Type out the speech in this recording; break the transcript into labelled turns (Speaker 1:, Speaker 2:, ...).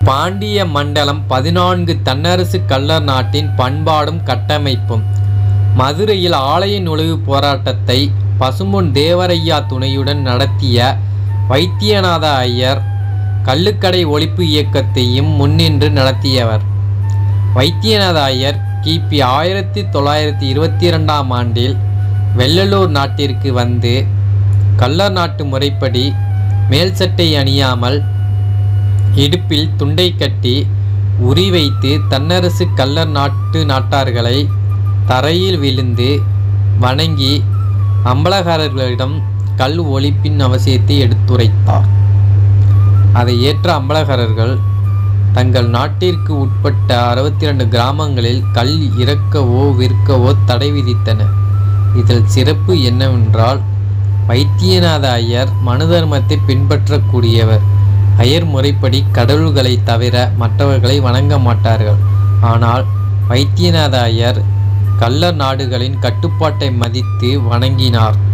Speaker 1: பாண்டிய மண்டலம் பதினான்கு தன்னரசு கள்ளர் நாட்டின் பண்பாடும் கட்டமைப்பும் மதுரையில் ஆலய நுழைவு போராட்டத்தை பசும்பொன் தேவரையா துணையுடன் நடத்திய வைத்தியநாத ஐயர் கள்ளுக்கடை ஒழிப்பு இயக்கத்தையும் முன்னின்று நடத்தியவர் வைத்தியநாத ஐயர் கிபி ஆயிரத்தி தொள்ளாயிரத்தி இருபத்தி இரண்டாம் ஆண்டில் வெள்ளலூர் நாட்டிற்கு வந்து கள்ளர் நாட்டு முறைப்படி மேல் சட்டை அணியாமல் இடுப்பில் துண்டை கட்டி உரி வைத்து தன்னரசு கள்ளர் நாட்டு நாட்டார்களை தரையில் விழுந்து வணங்கி அம்பலகாரர்களிடம் கல் ஒழிப்பின் அவசியத்தை எடுத்துரைத்தார் அதை ஏற்ற அம்பலகாரர்கள் தங்கள் நாட்டிற்கு உட்பட்ட அறுபத்தி ரெண்டு கிராமங்களில் கல் இறக்கவோ விற்கவோ தடை விதித்தனர் இதில் சிறப்பு என்னவென்றால் வைத்தியநாத ஐயர் மனு தர்மத்தை பின்பற்றக்கூடியவர் ஐயர் முறைப்படி கடவுள்களை தவிர மற்றவர்களை வணங்க மாட்டார்கள் ஆனால் வைத்தியநாத ஐயர் கள்ளர் நாடுகளின் கட்டுப்பாட்டை மதித்து வணங்கினார்